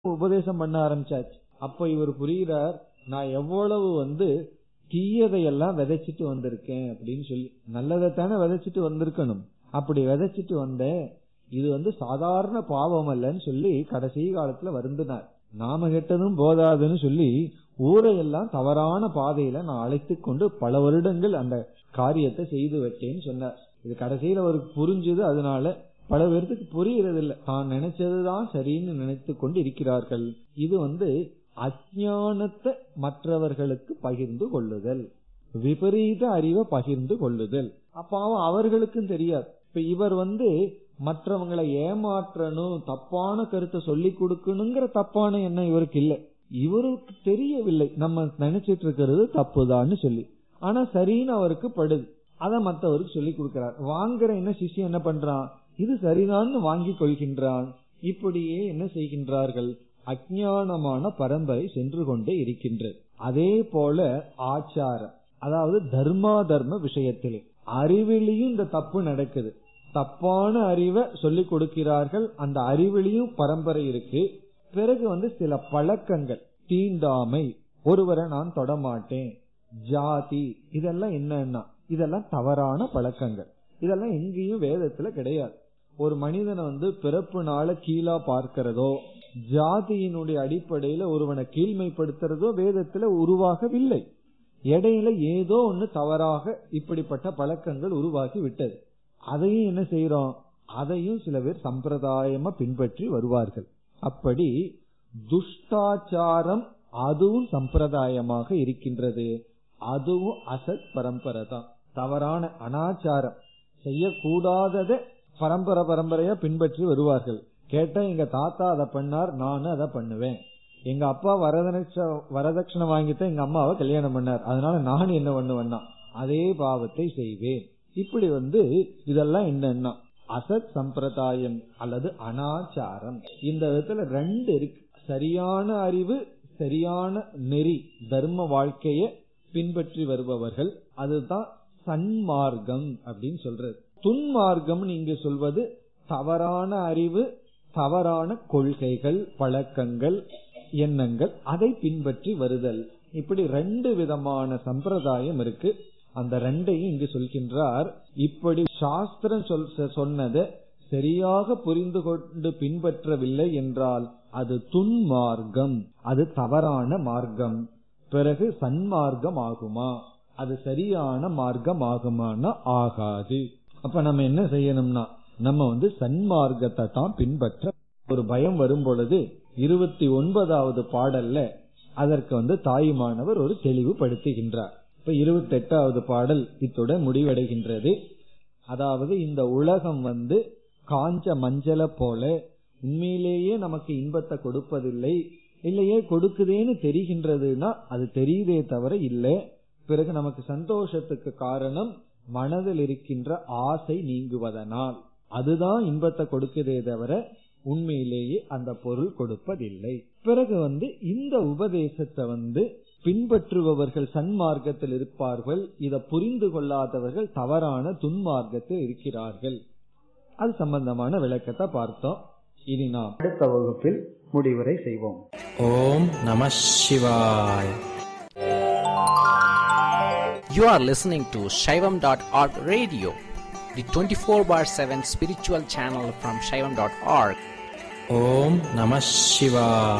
உபதேசம் பண்ண ஆரம்பிச்சாச்சு அப்ப இவர் புரிகிறார் நான் எவ்வளவு வந்து தீயதையெல்லாம் விதைச்சிட்டு வந்திருக்கேன் அப்படின்னு சொல்லி நல்லதைத்தானே விதைச்சிட்டு வந்திருக்கணும் அப்படி விதைச்சிட்டு வந்தேன் இது வந்து சாதாரண பாவம் அல்லன்னு சொல்லி கடைசி காலத்துல வருந்தினார் நாம கெட்டதும் போதாதுன்னு சொல்லி ஊரையெல்லாம் தவறான பாதையில நான் அழைத்து கொண்டு பல வருடங்கள் அந்த காரியத்தை செய்து வச்சேன்னு சொன்னார் இது கடைசியில அவருக்கு புரிஞ்சது அதனால பல பேர்த்துக்கு புரியறது இல்ல தான் நினைச்சதுதான் சரின்னு நினைத்து கொண்டு இருக்கிறார்கள் இது வந்து அஜானத்தை மற்றவர்களுக்கு பகிர்ந்து கொள்ளுதல் விபரீத அறிவை பகிர்ந்து கொள்ளுதல் அப்பாவும் அவர்களுக்கும் தெரியாது இப்ப இவர் வந்து மற்றவங்களை ஏமாற்றணும் தப்பான கருத்தை சொல்லி கொடுக்கணுங்கிற தப்பான எண்ணம் இவருக்கு இல்ல இவருக்கு தெரியவில்லை நம்ம நினைச்சிட்டு இருக்கிறது தப்புதான்னு சொல்லி ஆனா சரின்னு அவருக்கு படுது அத மற்றவருக்கு சொல்லி கொடுக்கிறார் வாங்குற என்ன சிஷ்யம் என்ன பண்றான் இது சரிதான்னு வாங்கி கொள்கின்றான் இப்படியே என்ன செய்கின்றார்கள் அஜானமான பரம்பரை சென்று கொண்டே இருக்கின்றது அதே போல ஆச்சாரம் அதாவது தர்மா தர்ம விஷயத்திலே அறிவிலையும் இந்த தப்பு நடக்குது தப்பான அறிவை சொல்லிக் கொடுக்கிறார்கள் அந்த அறிவிலையும் பரம்பரை இருக்கு பிறகு வந்து சில பழக்கங்கள் தீண்டாமை ஒருவரை நான் தொடமாட்டேன் ஜாதி இதெல்லாம் என்னன்னா இதெல்லாம் தவறான பழக்கங்கள் இதெல்லாம் எங்கேயும் வேதத்துல கிடையாது ஒரு மனிதனை வந்து பிறப்புனால கீழா பார்க்கிறதோ ஜாதியினுடைய அடிப்படையில ஒருவனை கீழ்மைப்படுத்துறதோ வேதத்துல உருவாகவில்லை இடையில ஏதோ ஒண்ணு தவறாக இப்படிப்பட்ட பழக்கங்கள் உருவாகி விட்டது அதையும் என்ன செய்யறோம் அதையும் சில பேர் சம்பிரதாயமா பின்பற்றி வருவார்கள் அப்படி துஷ்டாச்சாரம் அதுவும் சம்பிரதாயமாக இருக்கின்றது அதுவும் அசத் பரம்பரை தான் தவறான அனாச்சாரம் செய்யக்கூடாததை பரம்பரை பரம்பரையா பின்பற்றி வருவார்கள் கேட்டா எங்க தாத்தா அதை பண்ணார் நானும் அதை பண்ணுவேன் எங்க அப்பா வரதட்ச வரதட்சணை வாங்கித்தான் எங்க அம்மாவை கல்யாணம் பண்ணார் அதனால நான் என்ன பண்ணுவேன்னா அதே பாவத்தை செய்வேன் இப்படி வந்து இதெல்லாம் என்னன்னா அசத் சம்பிரதாயம் அல்லது அனாச்சாரம் இந்த விதத்துல ரெண்டு இருக்கு சரியான அறிவு சரியான நெறி தர்ம வாழ்க்கைய பின்பற்றி வருபவர்கள் அதுதான் சன்மார்க்கம் அப்படின்னு சொல்றது துன்மார்க்கம் நீங்க சொல்வது தவறான அறிவு தவறான கொள்கைகள் பழக்கங்கள் எண்ணங்கள் அதை பின்பற்றி வருதல் இப்படி ரெண்டு விதமான சம்பிரதாயம் இருக்கு அந்த ரெண்டையும் இங்கு சொல்கின்றார் இப்படி சாஸ்திரம் சொல் சொன்னதை சரியாக புரிந்து கொண்டு பின்பற்றவில்லை என்றால் அது துன்மார்க்கம் அது தவறான மார்க்கம் பிறகு சன்மார்க்கம் ஆகுமா அது சரியான மார்க்கம் ஆகுமானா ஆகாது அப்ப நம்ம என்ன செய்யணும்னா நம்ம வந்து சன்மார்க்கத்தை தான் பின்பற்ற ஒரு பயம் வரும் பொழுது இருபத்தி ஒன்பதாவது பாடல்ல அதற்கு வந்து தாயுமானவர் ஒரு தெளிவுபடுத்துகின்றார் இப்ப இருபத்தி எட்டாவது பாடல் இத்துடன் முடிவடைகின்றது அதாவது இந்த உலகம் வந்து காஞ்ச மஞ்சள போல உண்மையிலேயே நமக்கு இன்பத்தை கொடுப்பதில்லை இல்லையே கொடுக்குதேன்னு தெரிகின்றதுன்னா அது தெரியுதே தவிர இல்லை பிறகு நமக்கு சந்தோஷத்துக்கு காரணம் மனதில் இருக்கின்ற ஆசை நீங்குவதனால் அதுதான் இன்பத்தை கொடுக்குதே தவிர உண்மையிலேயே அந்த பொருள் கொடுப்பதில்லை பிறகு வந்து இந்த உபதேசத்தை வந்து பின்பற்றுபவர்கள் சன்மார்க்கத்தில் இருப்பார்கள் இதை புரிந்து கொள்ளாதவர்கள் தவறான துன்மார்க்கத்தில் இருக்கிறார்கள் அது சம்பந்தமான விளக்கத்தை பார்த்தோம் இனி நாம் அடுத்த வகுப்பில் முடிவுரை செய்வோம் ஓம் நம சிவாய் You are listening to Shaivam.org radio, the 24 bar 7 spiritual channel from Shaivam.org. ஓம் நம சிவாய்